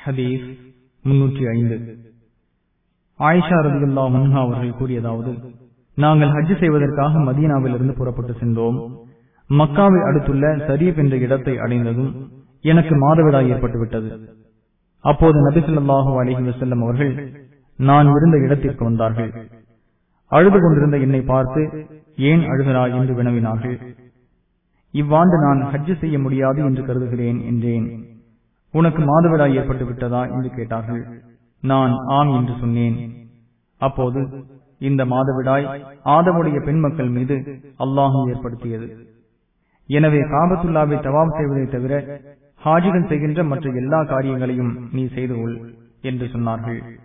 ஹதீஸ் முன்னூற்றி ஐந்து ஆயிஷா ரதியுல்லா முன்ஹா அவர்கள் கூறியதாவது நாங்கள் ஹஜ் செய்வதற்காக மதீனாவிலிருந்து புறப்பட்டு சென்றோம் மக்காவை அடுத்துள்ள சரீப் என்ற இடத்தை அடைந்ததும் எனக்கு மாதவிடாய் ஏற்பட்டுவிட்டது அப்போது நபிசல்லாஹு அலஹி வசல்லம் அவர்கள் நான் இருந்த இடத்திற்கு வந்தார்கள் அழுது கொண்டிருந்த என்னை பார்த்து ஏன் அழுகிறாய் என்று வினவினார்கள் இவ்வாண்டு நான் ஹஜ் செய்ய முடியாது என்று கருதுகிறேன் என்றேன் உனக்கு மாதவிடாய் ஏற்பட்டு விட்டதா என்று கேட்டார்கள் நான் ஆம் என்று சொன்னேன் அப்போது இந்த மாதவிடாய் ஆதமுடைய பெண் மக்கள் மீது அல்லாஹும் ஏற்படுத்தியது எனவே காபத்துல்லாவை தவாப் செய்வதை தவிர ஹாஜிகள் செய்கின்ற மற்ற எல்லா காரியங்களையும் நீ செய்து கொள் என்று சொன்னார்கள்